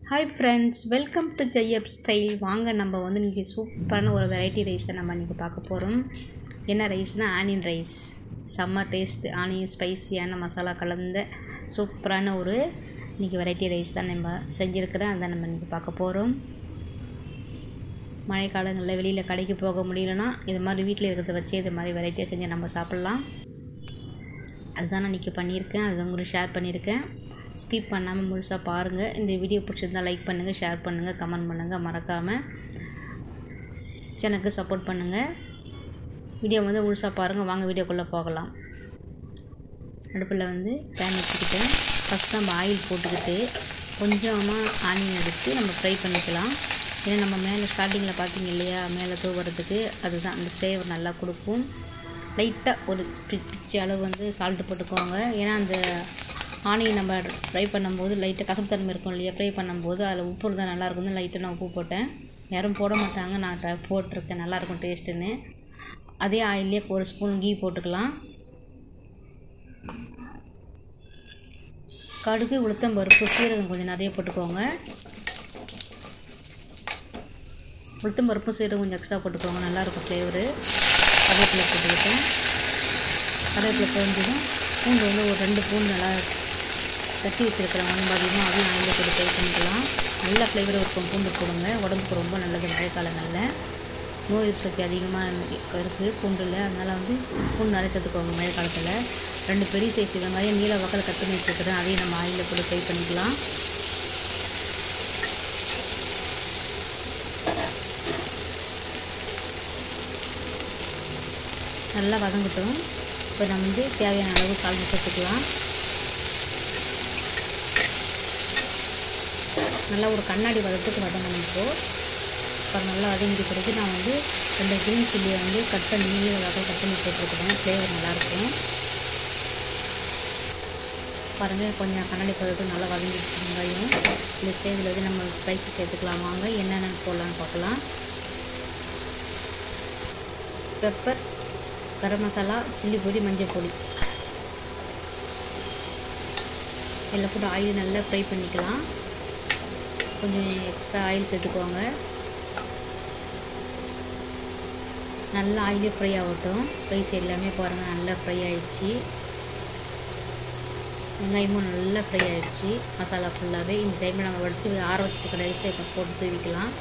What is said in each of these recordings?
hi friends welcome to ஜெயப் style வாங்க நம்ம வந்து இன்றைக்கி சூப்பரான ஒரு வெரைட்டி ரைஸை நம்ம இன்றைக்கி பார்க்க போகிறோம் என்ன ரைஸ்னால் ஆனியன் ரைஸ் செம்ம டேஸ்ட் ஆனியன் ஸ்பைசியான மசாலா கலந்த சூப்பரான ஒரு இன்றைக்கி வெரைட்டி ரைஸ் தான் நம்ம செஞ்சுருக்கிறேன் அதை நம்ம இன்றைக்கி பார்க்க போகிறோம் மழை காலங்களில் வெளியில் கடைக்கு போக முடியலன்னா இது மாதிரி வீட்டில் இருக்கிறத வச்சு இது மாதிரி வெரைட்டியாக செஞ்சு நம்ம சாப்பிட்லாம் அதுதான் நான் இன்றைக்கி பண்ணியிருக்கேன் அதை உங்களுக்கு ஷேர் பண்ணியிருக்கேன் ஸ்கிப் பண்ணாமல் முழுசாக பாருங்கள் இந்த வீடியோ பிடிச்சிருந்தால் லைக் பண்ணுங்கள் ஷேர் பண்ணுங்கள் கமெண்ட் பண்ணுங்கள் மறக்காமல் சேனலுக்கு சப்போர்ட் பண்ணுங்கள் வீடியோ வந்து முழுசாக பாருங்கள் வாங்க வீடியோக்குள்ளே போகலாம் அடுப்பில் வந்து பேன் வச்சுக்கிட்டேன் ஃபஸ்ட் நம்ம ஆயில் போட்டுக்கிட்டு கொஞ்சமாக ஆனியன் எடுத்து நம்ம ஃப்ரை பண்ணிக்கலாம் ஏன்னா நம்ம மேலே ஸ்டார்டிங்கில் பார்த்தீங்க இல்லையா மேலே தூவுறதுக்கு அதுதான் அந்த ஃப்ளேவர் நல்லா கொடுக்கும் லைட்டாக ஒரு பிச்சு அளவு வந்து சால்ட்டு போட்டுக்கோங்க ஏன்னா அந்த ஆனியன் நம்ம ஃப்ரை பண்ணும்போது லைட்டாக கசப்பு தன்மை இருக்கும் இல்லையா ஃப்ரை பண்ணும்போது அதில் உப்பு இருந்தால் நல்லாயிருக்கும்னு லைட்டாக நான் உப்பு போட்டேன் யாரும் போட மாட்டாங்க நான் ட்ரை போட்டிருக்கேன் நல்லாயிருக்கும் டேஸ்ட்டுன்னு அதே ஆயிலே ஒரு ஸ்பூன் கீ போட்டுக்கலாம் கடுகு உளுத்தம் பருப்பு சீரகம் கொஞ்சம் நிறைய போட்டுக்கோங்க உளுத்தம் பருப்பும் சீரகம் கொஞ்சம் எக்ஸ்ட்ரா போட்டுக்கோங்க நல்லாயிருக்கும் ஃப்ளேவரு கருவேப்பிலை போட்டுக்கிட்டேன் கருவேப்பிலை பொரிஞ்சதும் பூண்டு வந்து ஒரு ரெண்டு பூண்டு நல்லா தட்டி வச்சுருக்கிறேன் ஒன்று அதிகமாக அதையும் ஆயிலில் போட்டு ஃப்ரை பண்ணிக்கலாம் நல்ல ஃப்ளேவர் இருக்கும் பூண்டு போடுங்க உடம்புக்கு ரொம்ப நல்லது மழை காலங்களில் நோய் எதிர்ப்பு சக்தி அதிகமாக இருக்குது பூண்டில் அதனால் வந்து பூண்டு நிறைய சேர்த்துக்கோங்க மழை காலத்தில் ரெண்டு பெரிய சைஸ் வெங்காயம் நீல வக்கல் கட் பண்ணி வச்சுருக்கிறேன் அதையும் நம்ம ஆயிலில் போட்டு ஃப்ரை பண்ணிக்கலாம் நல்லா வதங்கட்டும் இப்போ நம்ம வந்து தேவையான அளவு சால்ட் சேர்த்துக்கலாம் நல்லா ஒரு கண்ணாடி வதத்துக்கு வதங்கணும் இப்போது இப்போ நல்லா வதங்கிட்டு பிறகு நான் வந்து ரெண்டு க்ரீன் சில்லியை வந்து கட் பண்ணி நீல வகை கட் பண்ணி போட்டிருக்கிறேன் ஃப்ளேவர் நல்லாயிருக்கும் பாருங்கள் கொஞ்சம் கண்ணாடி பதத்துக்கு நல்லா வதங்கிடுச்சு வெங்காயம் இந்த ஸ்டேஜில் வந்து நம்ம ஸ்பைசி சேர்த்துக்கலாம் வாங்க என்னென்ன போடலான்னு பார்க்கலாம் பெப்பர் கரம் மசாலா சில்லி பொடி மஞ்சள் பொடி எல்லாம் போட்டு ஆயில் நல்லா ஃப்ரை பண்ணிக்கலாம் கொஞ்சம் எக்ஸ்ட்ரா ஆயில் சேர்த்துக்கோங்க நல்லா ஆயிலே ஃப்ரை ஆகட்டும் ஸ்பைஸ் எல்லாமே பாருங்கள் நல்லா ஃப்ரை ஆகிடுச்சு வெங்காயமும் நல்லா ஃப்ரை ஆகிடுச்சு மசாலா ஃபுல்லாகவே இந்த டைமில் நம்ம வடித்து ஆற வச்சுருக்க ரைஸை இப்போ போட்டு தூவிக்கலாம்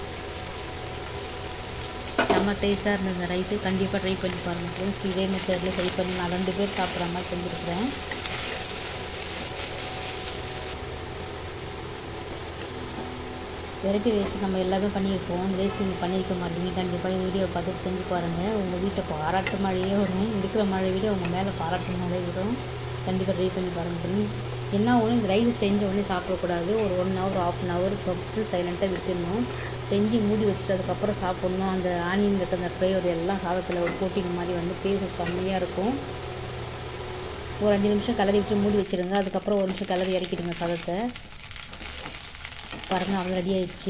செம்ம டேஸ்ட்டாக இருந்த இந்த ரைஸு கண்டிப்பாக ட்ரை பண்ணி பாருங்கள் ஃப்ரெண்ட்ஸ் இதே மெத்தடில் ட்ரை பண்ணி நான் ரெண்டு பேர் சாப்பிட்ற மாதிரி செஞ்சுருக்குறேன் வெரைட்டி ரைஸ் நம்ம எல்லாமே பண்ணியிருப்போம் இந்த ரைஸ் நீங்கள் பண்ணியிருக்க மாட்டீங்க கண்டிப்பாக இந்த வீடியோ பார்த்துட்டு செஞ்சு பாருங்கள் உங்கள் வீட்டில் பாராட்டு மழையே வரும் இருக்கிற மழை விட உங்கள் மேலே பாராட்டு மழை வரும் கண்டிப்பாக ட்ரை பண்ணி பாருங்கள் ஃப்ரெண்ட்ஸ் என்ன ஒன்று இந்த ரைஸ் செஞ்ச உடனே சாப்பிடக்கூடாது ஒரு one hour half an hour தொட்டு சைலண்ட்டாக விட்டுடணும் செஞ்சு மூடி வச்சுட்டு அதுக்கப்புறம் சாப்பிட்ணும் அந்த ஆனியன் கட்ட அந்த ஃப்ளேவர் எல்லாம் சாதத்தில் ஒரு கோட்டிங் மாதிரி வந்து டேஸ்ட் செம்மையாக இருக்கும் ஒரு அஞ்சு நிமிஷம் கலரி விட்டு மூடி வச்சுருங்க அதுக்கப்புறம் ஒரு நிமிஷம் கலரி இறக்கிடுங்க சாதத்தை பாருங்கள் அவ்வளோ ரெடி ஆயிடுச்சு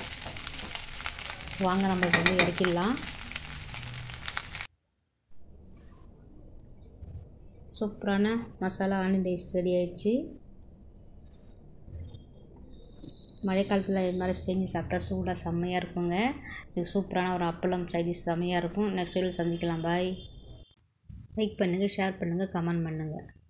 வாங்க நம்ம இப்போ வந்து இறக்கிடலாம் சூப்பரான மசாலா ஆனியன் ரைஸ் ரெடி ஆயிடுச்சு மழை காலத்தில் இது மாதிரி செஞ்சு சாப்பிட்டா சூடாக செம்மையாக இருக்குங்க இது சூப்பரான ஒரு அப்பளம் சைடிஷ் செம்மையாக இருக்கும் நெக்ஸ்ட் வீடியோ சந்திக்கலாம் பாய் லைக் பண்ணுங்கள் ஷேர் பண்ணுங்கள் கமெண்ட் பண்ணுங்கள்